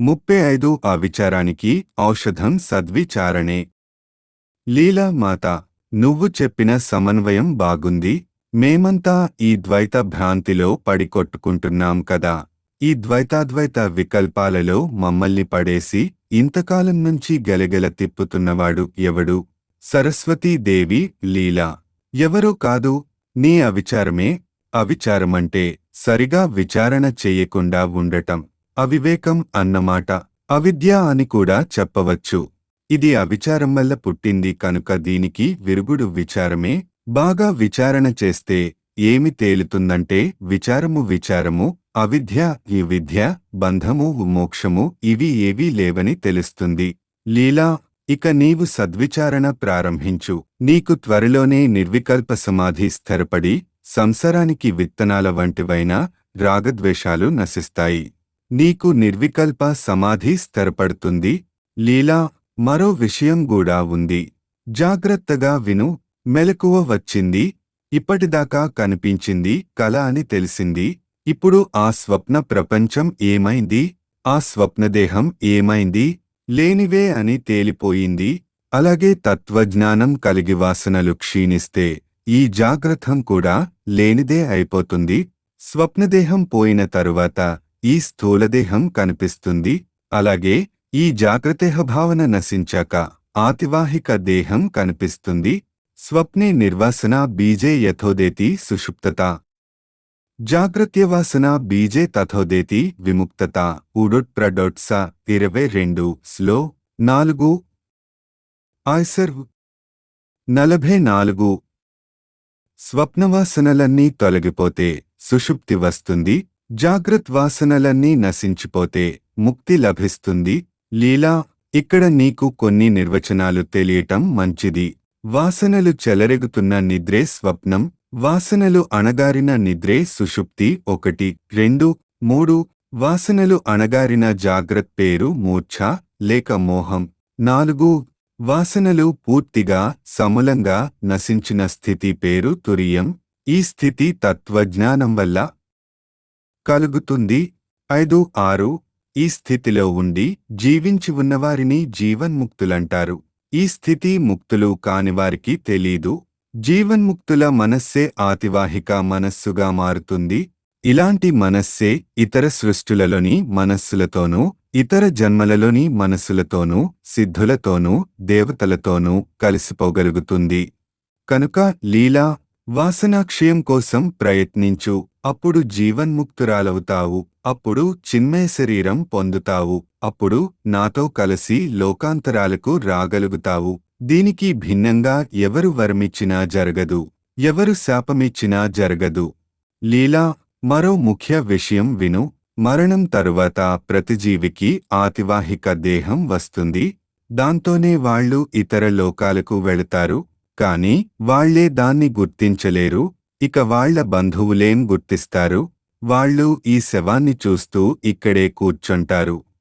ముప్పై ఐదు ఆ విచారానికి ఔషధం సద్విచారణే లీలా మాత నువ్వు చెప్పిన సమన్వయం బాగుంది మేమంతా ఈ ద్వైత భ్రాంతిలో పడి కొట్టుకుంటున్నాం కదా ఈ ద్వైతాద్వైత వికల్పాలలో మమ్మల్ని పడేసి ఇంతకాలం నుంచి గెలగెల తిప్పుతున్నవాడు ఎవడు సరస్వతీదేవి లీలా ఎవరో కాదు నీ అవిచారమే అవిచారమంటే సరిగా విచారణ చెయ్యకుండా ఉండటం అవివేకం అన్నమాట అవిద్య అని కూడా చెప్పవచ్చు ఇది అవిచారం వల్ల పుట్టింది కనుక దీనికి విరుగుడు విచారమే బాగా విచారణ చేస్తే ఏమి తేలుతుందంటే విచారము విచారము అవిద్య ఈ విద్య బంధము మోక్షము ఇవి ఏవీ లేవని తెలుస్తుంది లీలా ఇక నీవు సద్విచారణ ప్రారంభించు నీకు త్వరలోనే నిర్వికల్ప సమాధి స్థిరపడి సంసారానికి విత్తనాల వంటివైన రాగద్వేషాలు నశిస్తాయి నీకు నిర్వికల్ప సమాధి స్థిరపడుతుంది లీలా మరో విషయం కూడా ఉంది జాగ్రత్తగా విను మెలకువ వచ్చింది ఇప్పటిదాకా కనిపించింది కల అని తెలిసింది ఇప్పుడు ఆ స్వప్న ప్రపంచం ఏమైంది ఆ స్వప్నదేహం ఏమైంది లేనివే అని తేలిపోయింది అలాగే తత్వజ్ఞానం కలిగి వాసనలు క్షీణిస్తే ఈ జాగ్రత్తం కూడా లేనిదే అయిపోతుంది స్వప్నదేహం పోయిన తరువాత ఈ స్థూలదేహం కనిపిస్తుంది అలాగే ఈ జాగ్రత్తేహ భావన నశించాక ఆతివాహిక దేహం కనిపిస్తుంది స్వప్నే నిర్వాసన బీజే యథోదేతి సుషుప్తత జాగ్రత్యవాసన బీజే తథోదేతి విముక్తత ఉడుట్ ప్రడొట్స ఇరవై రెండు స్లో నాలుగు ఆయ్సర్ నలభై నాలుగు స్వప్నవాసనలన్నీ తొలగిపోతే సుషుప్తి వస్తుంది జాగ్రత్ వాసనలన్నీ నశించిపోతే ముక్తి లభిస్తుంది లీలా ఇక్కడ నీకు కొన్ని నిర్వచనాలు తెలియటం మంచిది వాసనలు చెలరెగుతున్న నిద్రే స్వప్నం వాసనలు అణగారిన నిద్రే సుషుప్తి ఒకటి రెండు మూడు వాసనలు అణగారిన జాగ్రత్ పేరు మూర్ఛ లేక మోహం నాలుగు వాసనలు పూర్తిగా సమూలంగా నశించిన స్థితి పేరు తురియం ఈ స్థితి తత్వజ్ఞానం వల్ల కలుగుతుంది ఐదు ఆరు ఈ స్థితిలో ఉండి జీవించి ఉన్నవారిని జీవన్ముక్తులంటారు ఈ స్థితి ముక్తులు కానివారికి తెలీదు జీవన్ముక్తుల మనస్సే ఆతివాహిక మనస్సుగా మారుతుంది ఇలాంటి మనస్సే ఇతర సృష్టులలోని మనస్సులతోనూ ఇతర జన్మలలోని మనస్సులతోనూ సిద్ధులతోనూ దేవతలతోనూ కలిసిపోగలుగుతుంది కనుక లీలా వాసనాక్షయం కోసం ప్రయత్నించు అప్పుడు జీవన్ముక్తురాలవుతావు అప్పుడు చిన్మయ శరీరం పొందుతావు అప్పుడు నాతో కలిసి లోకాంతరాలకు రాగలుగుతావు దీనికి భిన్నంగా ఎవరు వరమిచ్చినా జరగదు ఎవరు శాపమిచ్చినా జరగదు లీలా మరో ముఖ్య విషయం విను మరణం తరువాత ప్రతి జీవికి ఆతివాహిక దేహం వస్తుంది దాంతోనే వాళ్ళు ఇతర లోకాలకు వెళతారు కాని వాళ్లే దాన్ని గుర్తించలేరు ఇక వాళ్ల బంధువులేం గుర్తిస్తారు వాళ్ళు ఈ శవాన్ని చూస్తూ ఇక్కడే కూర్చుంటారు